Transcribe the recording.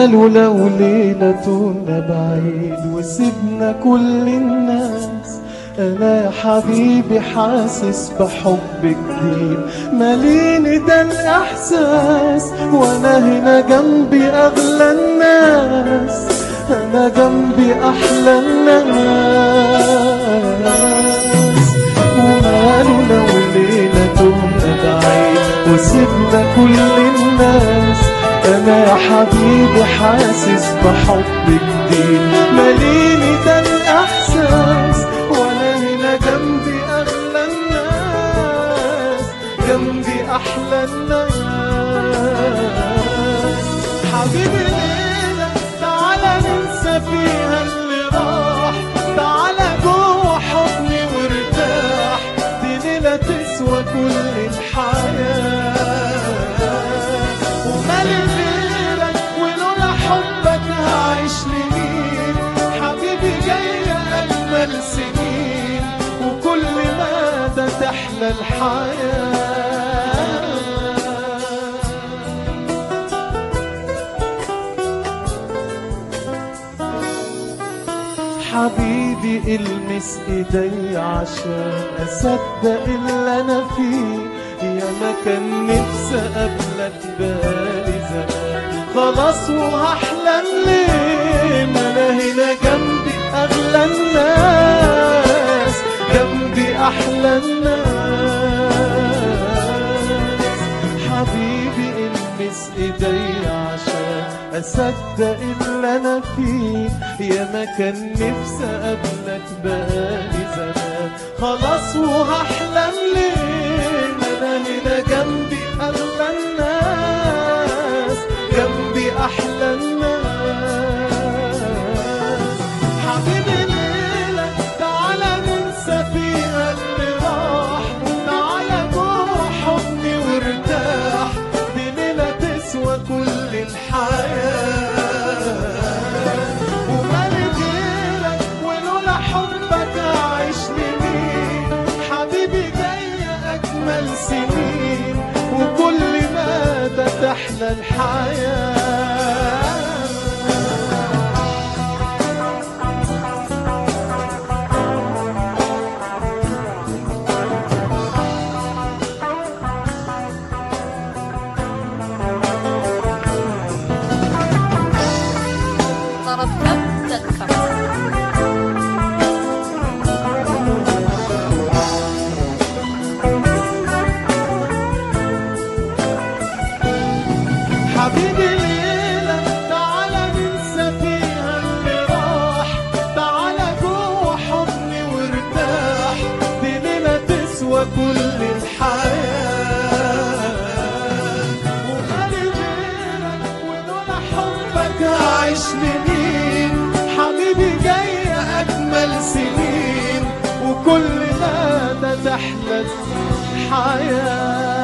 وماله لو ليلة تونا بعيد وسيبنا كل الناس أنا يا حبيبي حاسس بحب جديد ماليني ده الإحساس وأنا هنا جنبي أغلى الناس أنا جنبي أحلى الناس وماله لو ليلة تهنا بعيد وسيبنا كل الناس أنا يا حبيبي حاسس بحب جديد ماليني ده الإحساس وأنا هنا جنبي أغلى الناس جنبي أحلى الناس حبيبي ليلة تعالى ننسى فيها اللي راح تعالى جوه حضني وارتاح دي ليلة تسوى كل الحياة ومالي غيرك ولولا حبك هعيش لمين حبيبي جاي أجمل سنين وكل مدى تحلى الحياة حبيبي المس ايدي عشان اصدق اللي انا فيه يا ما كان نفسي اقابلك بالي زمان خلاص وهحلم ليه ما انا هنا جنبي اغلى الناس جنبي احلى الناس حبيبي المس ايدي عشان اصدق اللي انا فيه يا ما كان نفسي اقابلك بقالي زمان خلاص وهحلم ليه ما انا هنا جنبي اغلى الناس جنبي احلى الناس حبيبي ليلة تعالى ننسى فيها اللي راح تعالى جوه حضني وارتاح دي ليلة تسوى كل الحياة ومالي غيرك ولولا حبك أعيش لمين حبيبي جاي أجمل سنين وكل مدى تحلى الحياة طرب كم تذكر حبيبي ليلة تعالى ننسى فيها اللي راح تعالى جوه حضني وارتاح دي ليلة تسوى كل الحياة وخلي غيرك ولولا حبك هعيش لمين حبيبي جاي أجمل سنين وكل مدى تحلى الحياة